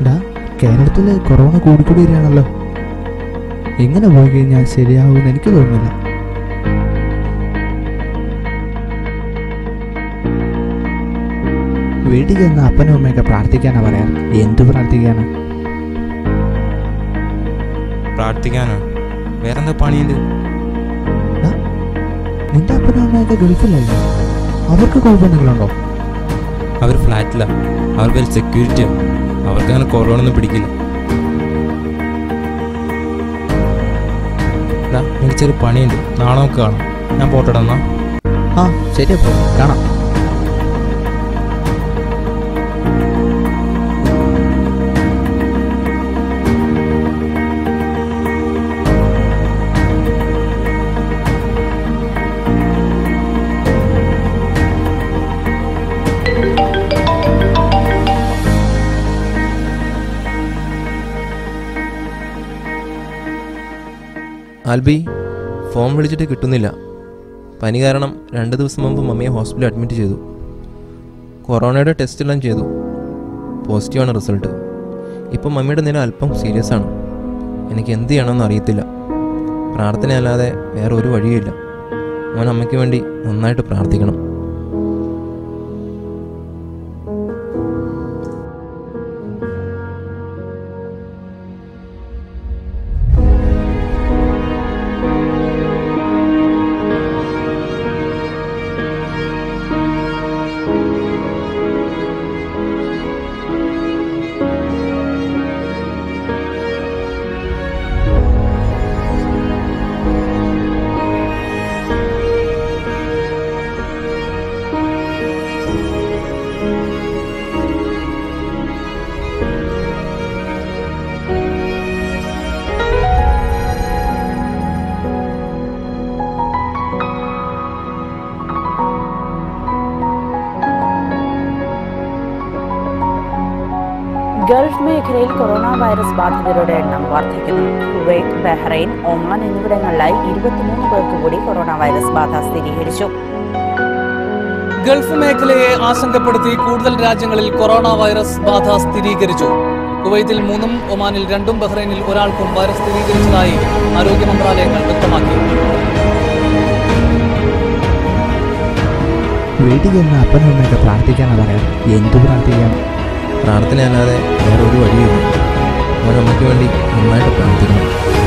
ഡാ കേരളത്തിൽ കൊറോണ കൂടിക്കൂടി വരികയാണല്ലോ എങ്ങനെ പോയി കഴിഞ്ഞാൽ ശരിയാവുമെന്ന് എനിക്ക് തോന്നുന്നില്ല വീട്ടിൽ ചെന്ന് അപ്പനും അമ്മയൊക്കെ പ്രാർത്ഥിക്കാനാ പറയാ എന്ത് പ്രാർത്ഥിക്കാനാ പ്രാർത്ഥിക്കാനോ വേറെന്താ പണിയുണ്ട് ഡാ, നിന്റെ അപ്പനും അമ്മയൊക്കെ ഗൾഫിലല്ലേ അവർക്ക് കുഴപ്പമെന്തെങ്കിലും ഉണ്ടോ അവർ ഫ്ലാറ്റിലാണ് അവർക്ക് ഒരു സെക്യൂരിറ്റിയാണ് അവർക്ക് അങ്ങനെ കൊറോണ ഒന്നും പിടിക്കില്ല എടാ, എനിക്ക് ചെറിയ പണിയുണ്ട് നാളെ നമുക്ക് കാണാം ഞാൻ പോട്ടെടാ എന്നാ ആ ശരി അപ്പോൾ കാണാം ആൽബി ഫോൺ വിളിച്ചിട്ട് കിട്ടുന്നില്ല പനി കാരണം രണ്ട് ദിവസം മുമ്പ് മമ്മിയെ ഹോസ്പിറ്റലിൽ അഡ്മിറ്റ് ചെയ്തു കൊറോണയുടെ ടെസ്റ്റ് എല്ലാം ചെയ്തു പോസിറ്റീവാണ് റിസൾട്ട് ഇപ്പം മമ്മിയുടെ നില അല്പം സീരിയസ് ആണ് എനിക്ക് എന്ത് ചെയ്യണമെന്ന് അറിയത്തില്ല പ്രാർത്ഥനയല്ലാതെ വേറെ ഒരു വഴിയുമില്ല മോൻ അമ്മയ്ക്ക് വേണ്ടി നന്നായിട്ട് പ്രാർത്ഥിക്കണം ഗൾഫ് മേഖലയിൽ കൊറോണ വൈറസ് ബാധിതരുടെ എണ്ണം വർദ്ധിക്കുന്നു കുവൈറ്റ് ബഹ്റൈൻ ഒമാൻ എന്നിവിടങ്ങളിലായി ഇരുപത്തിമൂന്ന് പേർക്ക് കൂടി കൊറോണ വൈറസ് ബാധ സ്ഥിരീകരിച്ചു ഗൾഫ് മേഖലയെ ആശങ്കപ്പെടുത്തി കൂടുതൽ രാജ്യങ്ങളിൽ കൊറോണ വൈറസ് ബാധ സ്ഥിരീകരിച്ചു കുവൈത്തിൽ മൂന്നും ഒമാനിൽ രണ്ടും ബഹ്റൈനിൽ ഒരാൾക്കും വൈറസ് സ്ഥിരീകരിച്ചതായി ആരോഗ്യ മന്ത്രാലയങ്ങൾ വ്യക്തമാക്കി വീട്ടിൽ ചെന്ന് അപ്പനും അമ്മയൊക്കെ പ്രാർത്ഥിക്കാനാ പറയാ എന്ത് പ്രാർത്ഥിക്കാൻ പ്രാർത്ഥനയല്ലാതെ വേറെ ഒരു വഴിയുമില്ല മോൻ അമ്മയ്ക്ക് വേണ്ടി നന്നായിട്ട് പ്രാർത്ഥിക്കണം